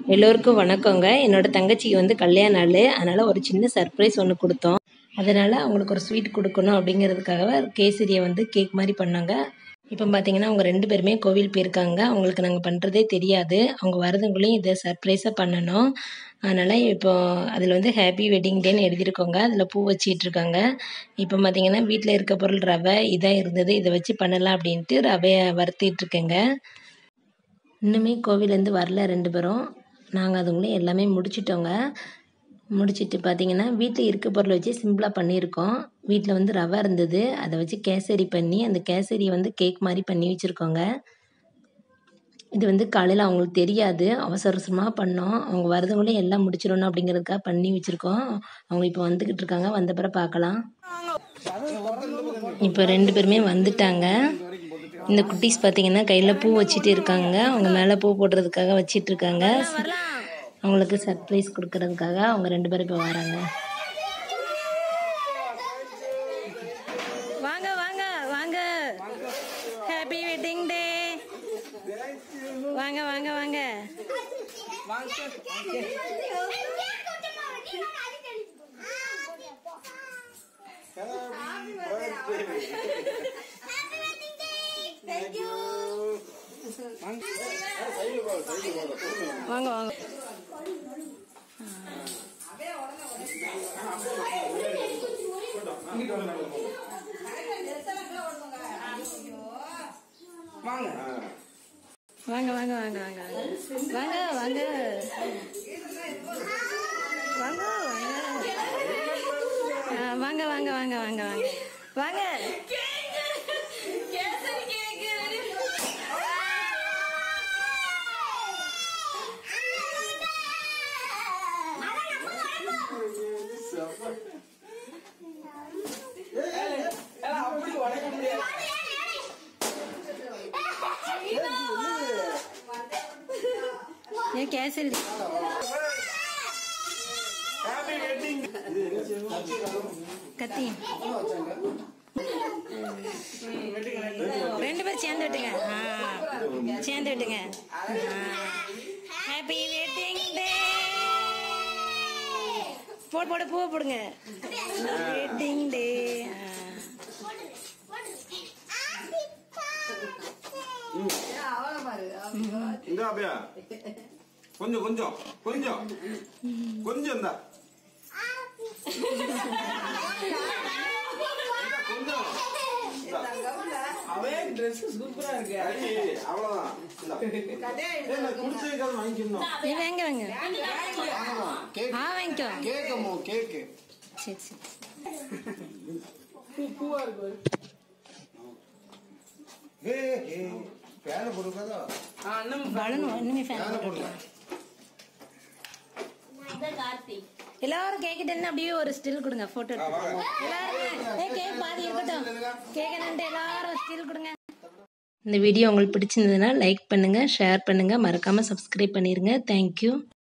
எல்லோருக்கும் வணக்கங்க என்னோட தங்கச்சிக்கு வந்து கல்யாண நாள் அதனால் ஒரு சின்ன சர்ப்ரைஸ் ஒன்று கொடுத்தோம் அதனால் அவங்களுக்கு ஒரு ஸ்வீட் கொடுக்கணும் அப்படிங்கிறதுக்காக கேசரியை வந்து கேக் மாதிரி பண்ணாங்க இப்போ பார்த்தீங்கன்னா அவங்க ரெண்டு பேருமே கோவில் போயிருக்காங்க அவங்களுக்கு நாங்கள் பண்ணுறதே தெரியாது அவங்க வரதுக்குள்ளேயும் இதை சர்ப்ரைஸாக பண்ணணும் அதனால் இப்போ அதில் வந்து ஹாப்பி வெட்டிங் டேன்னு எழுதியிருக்கோங்க அதில் பூ வச்சிட்டு இருக்காங்க இப்போ பார்த்தீங்கன்னா வீட்டில் இருக்க பொருள் ரவை இதாக இருந்தது இதை வச்சு பண்ணலாம் அப்படின்ட்டு ரவையை வறுத்திட்டு இருக்கேங்க இன்னுமே கோவிலேருந்து வரல ரெண்டு பேரும் நாங்கள் அதுக்குள்ளே எல்லாமே முடிச்சிட்டோங்க முடிச்சிட்டு பார்த்தீங்கன்னா வீட்டில் இருக்க பொருளை வச்சு சிம்பிளாக பண்ணியிருக்கோம் வீட்டில் வந்து ரவை இருந்தது அதை வச்சு கேசரி பண்ணி அந்த கேசரியை வந்து கேக் மாதிரி பண்ணி வச்சுருக்கோங்க இது வந்து காலையில் அவங்களுக்கு தெரியாது அவசர அவசரமாக பண்ணோம் அவங்க வரதுக்குள்ளே எல்லாம் முடிச்சிடணும் அப்படிங்கிறதுக்காக பண்ணி வச்சுருக்கோம் அவங்க இப்போ வந்துக்கிட்டு இருக்காங்க வந்த பிறகு பார்க்கலாம் இப்போ ரெண்டு பேருமே வந்துட்டாங்க இந்த குட்டீஸ் பார்த்தீங்கன்னா கையில் பூ வச்சுட்டு இருக்காங்க அவங்க மேலே பூ போடுறதுக்காக வச்சிட்டு இருக்காங்க அவங்களுக்கு சர்ப்ரைஸ் கொடுக்கறதுக்காக அவங்க ரெண்டு பேரும் இப்போ வராங்க வாங்க வாங்க வாங்க ஹாப்பி வெட்டிங் டே வாங்க வாங்க வாங்க வாங்க வாங்க வாங்க வாங்க வாங்க வாங்க வாங்க வாங்க வாங்க ஆ, வாங்க வாங்க வாங்க வாங்க வாங்க வாங்க ஏன் கேசரி கத்தி ரெண்டு பேரும் சேர்ந்து விட்டுங்க ஆ, சேர்ந்து விட்டுங்க ஹாப்பி வெட்டிங் டே போடு போடு பூவை போடுங்க வெட்டிங் டே இந்த அப்படியா கொஞ்சம் கொஞ்சம் கொஞ்சம் கொஞ்சம் இந்த கொஞ்சம் அவன் ட்ரெஸ் சூப்பரா இருக்கு அடி, அவ்வளவுதான் இந்தா. ஏய், குடிச்சதுக்காவது வாங்கிக்கணும் நீ வாங்க வாங்க கேக் ஆ வாங்கிக்கோ கேக்கமோ கேக்கு சரி சரி பூவா இருக்கு ஏ ஏ பேன கொடுக்காதா ஆ, அண்ணன் பலூன் ஒண்ணுமே ஃபேன் பேன கொடுக்க எல்லாரும் கேக்கிட்ட இருந்து அப்படியே ஒரு ஸ்டில் கொடுங்க போட்டோ எல்லாரும் ஏய், கேக் பாதி இருக்கட்டும் கேக் என்னன்ட்டு எல்லாரும் ஸ்டில் கொடுங்க இந்த வீடியோ உங்களுக்கு பிடிச்சிருந்ததுன்னா லைக் பண்ணுங்கள் ஷேர் பண்ணுங்கள் மறக்காமல் சப்ஸ்கிரைப் பண்ணிடுங்க தேங்க்யூ